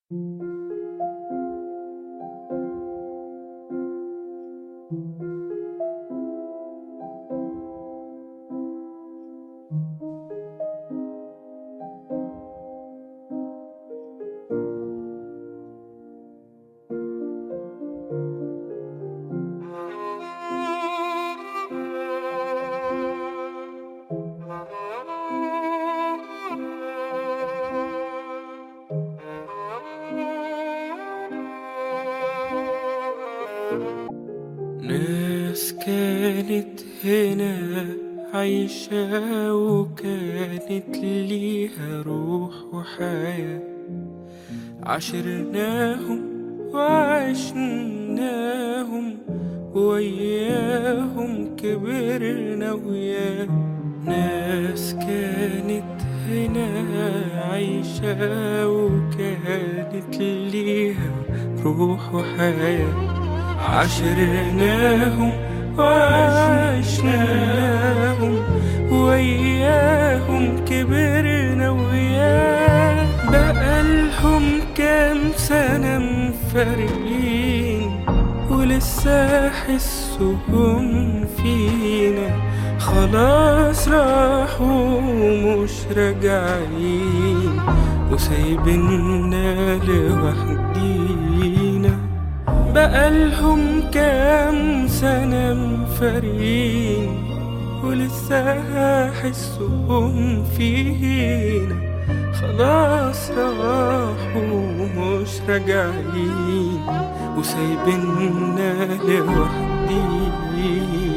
ناس كانت هنا عايشة وكانت ليها روح وحياة عشرناهم وعشناهم وياهم كبرنا وياه ناس كانت هنا عايشة وكانت ليها روح وحياة عشرناهم وعشناهم وياهم كبرنا وياه بقالهم كام سنة مفارقين ولسه حسهم فينا خلاص راحوا مش راجعين وسايبيننا لوحدينا بقالهم كام سنة مفارقين ولسه حسهم فينا خلاص راحوا مش راجعين وسايبيننا لوحدينا